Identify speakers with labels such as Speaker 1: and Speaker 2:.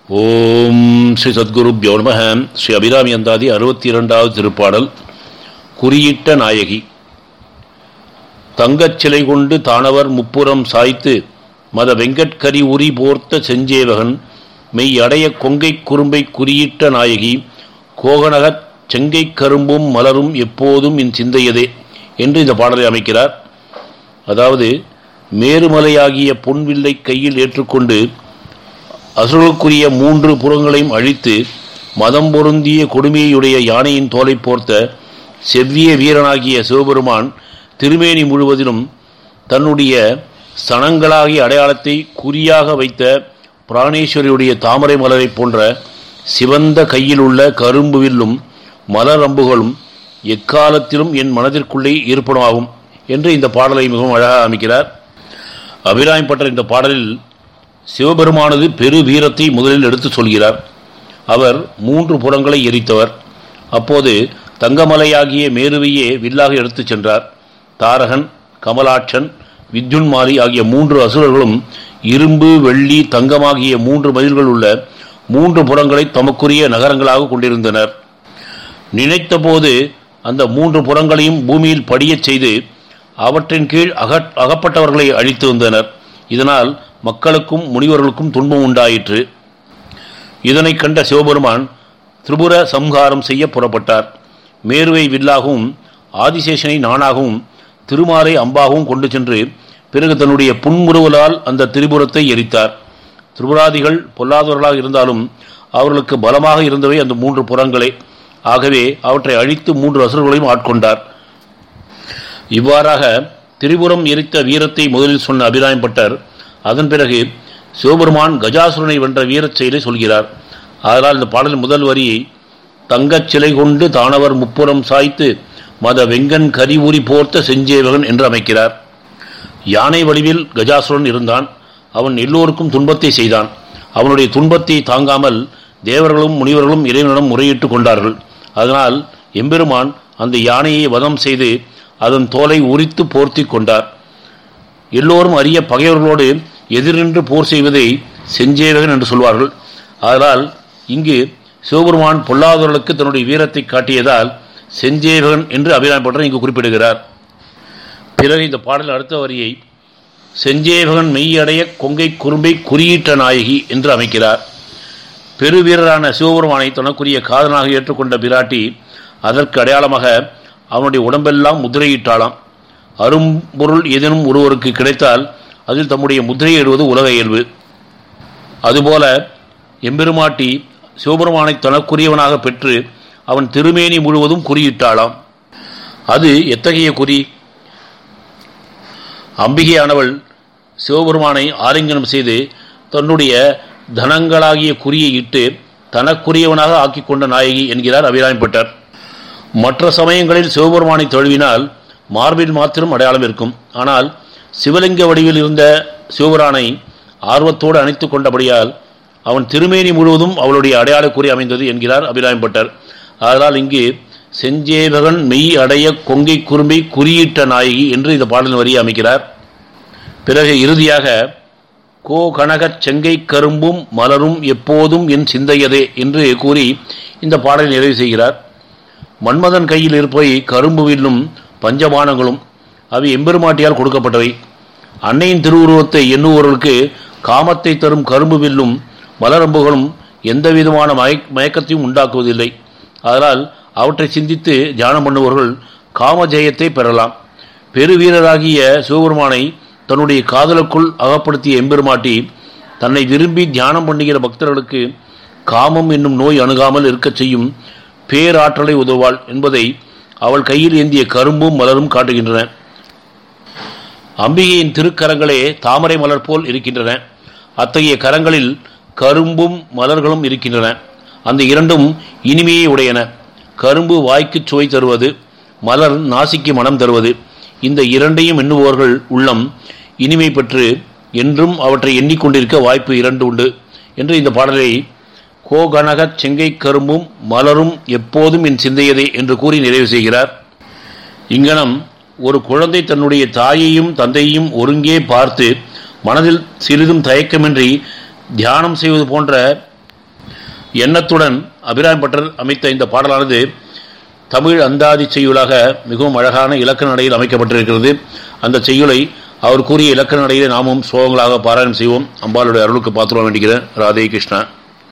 Speaker 1: ஓம் ஸ்ரீ சத்குருப்யோ நம ஸ்ரீ அபிராமி அந்தாதி அறுபத்தி இரண்டாவது திருப்பாடல் குறியிட்ட நாயகி தங்கச் சிலை கொண்டு தானவர் முப்புறம் சாய்த்து மத வெங்கட்கரி உரி போர்த்த செஞ்சேவகன் மெய் அடைய கொங்கை குறும்பை குறியிட்ட நாயகி கோகனகச் செங்கைக் கரும்பும் மலரும் எப்போதும் என் சிந்தையதே என்று இந்த பாடலை அமைக்கிறார் அதாவது மேருமலையாகிய பொன்வில்லை கையில் ஏற்றுக்கொண்டு அசுரர்களுக்குரிய மூன்று புறங்களையும் அழித்து மதம் பொருந்திய கொடுமையுடைய யானையின் தோலை போர்த்த செவ்விய வீரனாகிய சிவபெருமான் திருமேனி முழுவதிலும் தன்னுடைய ஸ்தனங்களாகிய அடையாளத்தை குறியாக வைத்த பிராணேஸ்வரியுடைய தாமரை மலரைப் போன்ற சிவந்த கையில் உள்ள கரும்பு வில்லும் மலர் அம்புகளும் எக்காலத்திலும் என் மனதிற்குள்ளே இருப்பனமாகும் என்று இந்த பாடலை மிகவும் அழகாக அமைக்கிறார் அபிராமிப்பட்ட இந்த பாடலில் சிவபெருமானது பெரு வீரத்தை முதலில் எடுத்து சொல்கிறார் அவர் மூன்று புறங்களை எரித்தவர் அப்போது தங்கமலையாகிய மேருவையே வில்லாக எடுத்துச் சென்றார் தாரகன் கமலாட்சன் வித்யுன்மாரி ஆகிய மூன்று அசுரர்களும் இரும்பு வெள்ளி தங்கமாகிய மூன்று மதில்கள் உள்ள மூன்று புறங்களை தமக்குரிய நகரங்களாக கொண்டிருந்தனர் நினைத்தபோது அந்த மூன்று புறங்களையும் பூமியில் படியச் செய்து அவற்றின் கீழ் அகட் அகப்பட்டவர்களை அழித்து வந்தனர் இதனால் மக்களுக்கும் முனிவர்களுக்கும் துன்பம் உண்டாயிற்று இதனை கண்ட சிவபெருமான் திரிபுர சம்ஹாரம் செய்ய புறப்பட்டார் மேருவை வில்லாகவும் ஆதிசேஷனை நானாகவும் திருமாலை அம்பாகவும் கொண்டு சென்று பிறகு தன்னுடைய புன்முறுவலால் அந்த திரிபுரத்தை எரித்தார் திரிபுராதிகள் பொல்லாதவர்களாக இருந்தாலும் அவர்களுக்கு பலமாக இருந்தவை அந்த மூன்று புறங்களே ஆகவே அவற்றை அழித்து மூன்று அசுரர்களையும் ஆட்கொண்டார் இவ்வாறாக திரிபுரம் எரித்த வீரத்தை முதலில் சொன்ன அபிராயம்பட்டர் அதன் பிறகு சிவபெருமான் கஜாசுரனை வென்ற வீரச் செயலை சொல்கிறார் அதனால் இந்த பாடல் முதல் வரியை தங்கச் சிலை கொண்டு தானவர் முப்புறம் சாய்த்து மத வெங்கன் கரி ஊறி போர்த்த செஞ்சேவகன் என்று அமைக்கிறார் யானை வடிவில் கஜாசுரன் இருந்தான் அவன் எல்லோருக்கும் துன்பத்தை செய்தான் அவனுடைய துன்பத்தை தாங்காமல் தேவர்களும் முனிவர்களும் இறைவனிடம் முறையிட்டு கொண்டார்கள் அதனால் எம்பெருமான் அந்த யானையை வதம் செய்து அதன் தோலை உரித்து போர்த்தி கொண்டார் எல்லோரும் அறிய பகைவர்களோடு எதிரின்று போர் செய்வதை செஞ்சேவகன் என்று சொல்வார்கள் அதனால் இங்கு சிவபெருமான் பொல்லாதவர்களுக்கு தன்னுடைய வீரத்தை காட்டியதால் செஞ்சேவகன் என்று அபிராமப்பட்டர் இங்கு குறிப்பிடுகிறார் பிறகு இந்த பாடல் அடுத்த வரியை செஞ்சேவகன் மெய்யடைய கொங்கை குறும்பை குறியீட்ட நாயகி என்று அமைக்கிறார் பெருவீரரான சிவபெருமானை தனக்குரிய காதனாக ஏற்றுக்கொண்ட பிராட்டி அதற்கு அடையாளமாக அவனுடைய உடம்பெல்லாம் முதிரையிட்டாளாம் அரும்பொருள் ஏதேனும் ஒருவருக்கு கிடைத்தால் அதில் தம்முடைய முத்திரையிடுவது உலக இயல்பு அதுபோல எம்பெருமாட்டி சிவபெருமானை தனக்குரியவனாக பெற்று அவன் திருமேனி முழுவதும் குறியிட்டாளாம் அது எத்தகைய குறி அம்பிகையானவள் சிவபெருமானை ஆலிங்கனம் செய்து தன்னுடைய தனங்களாகிய குறியை இட்டு தனக்குரியவனாக ஆக்கிக் கொண்ட நாயகி என்கிறார் அபிராமிப்பட்டர் மற்ற சமயங்களில் சிவபெருமானை தழுவினால் மார்பில் மாத்திரம் அடையாளம் இருக்கும் ஆனால் சிவலிங்க வடிவில் இருந்த சிவபுரானை ஆர்வத்தோடு அணைத்துக் கொண்டபடியால் அவன் திருமேனி முழுவதும் அவளுடைய அடையாள குறி அமைந்தது என்கிறார் அபிராமிப்பட்டர் அதனால் இங்கு செஞ்சேவகன் மெய் அடைய கொங்கை குறும்பை குறியிட்ட நாயகி என்று இந்த பாடல் வரியை அமைக்கிறார் பிறகு இறுதியாக கோ கனகச் செங்கை கரும்பும் மலரும் எப்போதும் என் சிந்தையதே என்று கூறி இந்த பாடலை நிறைவு செய்கிறார் மன்மதன் கையில் இருப்பவை கரும்பு வில்லும் பஞ்சபானங்களும் அவை எம்பெருமாட்டியால் கொடுக்கப்பட்டவை அன்னையின் திருவுருவத்தை எண்ணுவோர்களுக்கு காமத்தை தரும் கரும்பு வில்லும் மலரம்புகளும் எந்த விதமான மய மயக்கத்தையும் உண்டாக்குவதில்லை அதனால் அவற்றை சிந்தித்து தியானம் பண்ணுபவர்கள் காம ஜெயத்தை பெறலாம் பெருவீரராகிய சிவபெருமானை தன்னுடைய காதலுக்குள் அகப்படுத்திய எம்பெருமாட்டி தன்னை விரும்பி தியானம் பண்ணுகிற பக்தர்களுக்கு காமம் என்னும் நோய் அணுகாமல் இருக்கச் செய்யும் பேராற்றலை உதவாள் என்பதை அவள் கையில் ஏந்திய கரும்பும் மலரும் காட்டுகின்றன அம்பிகையின் திருக்கரங்களே தாமரை மலர் போல் இருக்கின்றன அத்தகைய கரங்களில் கரும்பும் மலர்களும் இருக்கின்றன அந்த இரண்டும் இனிமையை உடையன கரும்பு வாய்க்கு சுவை தருவது மலர் நாசிக்கு மனம் தருவது இந்த இரண்டையும் எண்ணுபவர்கள் உள்ளம் இனிமை பெற்று என்றும் அவற்றை எண்ணிக்கொண்டிருக்க வாய்ப்பு இரண்டு உண்டு என்று இந்த பாடலை கோகனகச் செங்கை கரும்பும் மலரும் எப்போதும் என் சிந்தையதே என்று கூறி நிறைவு செய்கிறார் இங்கனம் ஒரு குழந்தை தன்னுடைய தாயையும் தந்தையையும் ஒருங்கே பார்த்து மனதில் சிறிதும் தயக்கமின்றி தியானம் செய்வது போன்ற எண்ணத்துடன் அபிராமி பட்டர் அமைத்த இந்த பாடலானது தமிழ் அந்தாதி செய்யுளாக மிகவும் அழகான இலக்கண நடையில் அமைக்கப்பட்டிருக்கிறது அந்த செய்யுளை அவர் கூறிய இலக்கண நடையிலே நாமும் சோகங்களாக பாராயணம் செய்வோம் அம்பாளுடைய அருளுக்கு பாத்திரம் வேண்டிக்கிறேன் ராதே கிருஷ்ணா